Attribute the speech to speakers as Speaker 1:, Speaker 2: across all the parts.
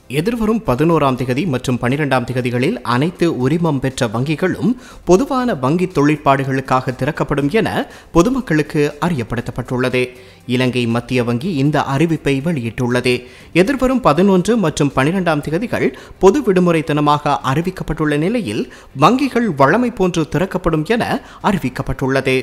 Speaker 1: எதிர்வரும் பதினோராம் திகதி மற்றும் பனிரெண்டாம் திகதிகளில் அனைத்து உரிமம் பெற்ற வங்கிகளும் பொதுவான வங்கி தொழிற்பாடுகளுக்காக திறக்கப்படும் என பொதுமக்களுக்கு அறியப்படுத்தப்பட்டுள்ளது இலங்கை மத்திய வங்கி இந்த அறிவிப்பை வெளியிட்டுள்ளது எதிர்வரும் பதினொன்று மற்றும் பனிரெண்டாம் திகதிகள் பொது விடுமுறை தினமாக அறிவிக்கப்பட்டுள்ள நிலையில் வங்கிகள் வழமை போன்று திறக்கப்படும் என அறிவிக்கப்பட்டுள்ளது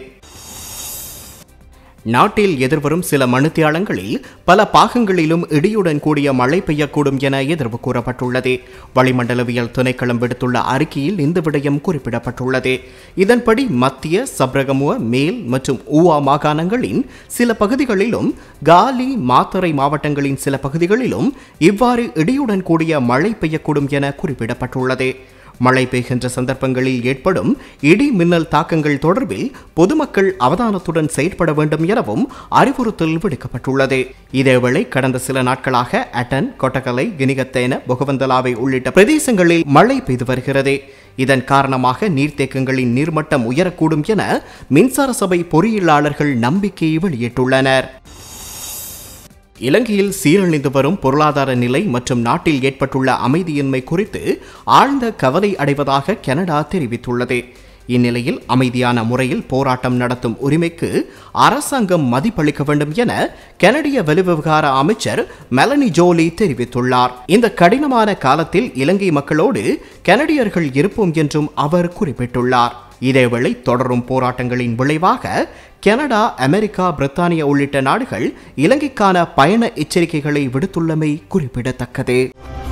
Speaker 1: நாட்டில் எதிர்வரும் சில மணித்தியாலங்களில் பல பாகங்களிலும் இடியுடன் கூடிய மழை பெய்யக்கூடும் என எதிர்வு கூறப்பட்டுள்ளது வளிமண்டலவியல் திணைக்களம் விடுத்துள்ள அறிக்கையில் இந்த விடயம் குறிப்பிடப்பட்டுள்ளது இதன்படி மத்திய சப்ரகமுவ மேல் மற்றும் ஊவா மாகாணங்களின் சில பகுதிகளிலும் காலி மாத்தறை மாவட்டங்களின் சில பகுதிகளிலும் இவ்வாறு இடியுடன் கூடிய மழை பெய்யக்கூடும் என குறிப்பிடப்பட்டுள்ளது மழை பெய்கின்ற சந்தர்ப்பங்களில் ஏற்படும் இடி மின்னல் தாக்கங்கள் தொடர்பில் பொதுமக்கள் அவதானத்துடன் செயற்பட வேண்டும் எனவும் அறிவுறுத்தல் விடுக்கப்பட்டுள்ளது இதேவேளை கடந்த சில நாட்களாக அட்டன் கொட்டகலை கினிகத்தேன பொகவந்தலாவை உள்ளிட்ட பிரதேசங்களில் மழை பெய்து வருகிறது இதன் காரணமாக நீர்த்தேக்கங்களின் நீர்மட்டம் உயரக்கூடும் என மின்சார சபை பொறியியலாளர்கள் நம்பிக்கை வெளியிட்டுள்ளனர் இலங்கையில் சீரழிந்து வரும் பொருளாதார நிலை மற்றும் நாட்டில் ஏற்பட்டுள்ள அமைதியின்மை குறித்து ஆழ்ந்த கவலை அடைவதாக கனடா தெரிவித்துள்ளது இந்நிலையில் அமைதியான முறையில் போராட்டம் நடத்தும் உரிமைக்கு அரசாங்கம் மதிப்பளிக்க வேண்டும் என கனடிய வெளிவிவகார அமைச்சர் மெலனி ஜோலி தெரிவித்துள்ளார் இந்த கடினமான காலத்தில் இலங்கை மக்களோடு கனடியர்கள் இருப்போம் என்றும் அவர் குறிப்பிட்டுள்ளார் இதேவேளை தொடரும் போராட்டங்களின் விளைவாக கனடா அமெரிக்கா பிரித்தானியா உள்ளிட்ட நாடுகள் இலங்கைக்கான பயண எச்சரிக்கைகளை விடுத்துள்ளமை குறிப்பிடத்தக்கது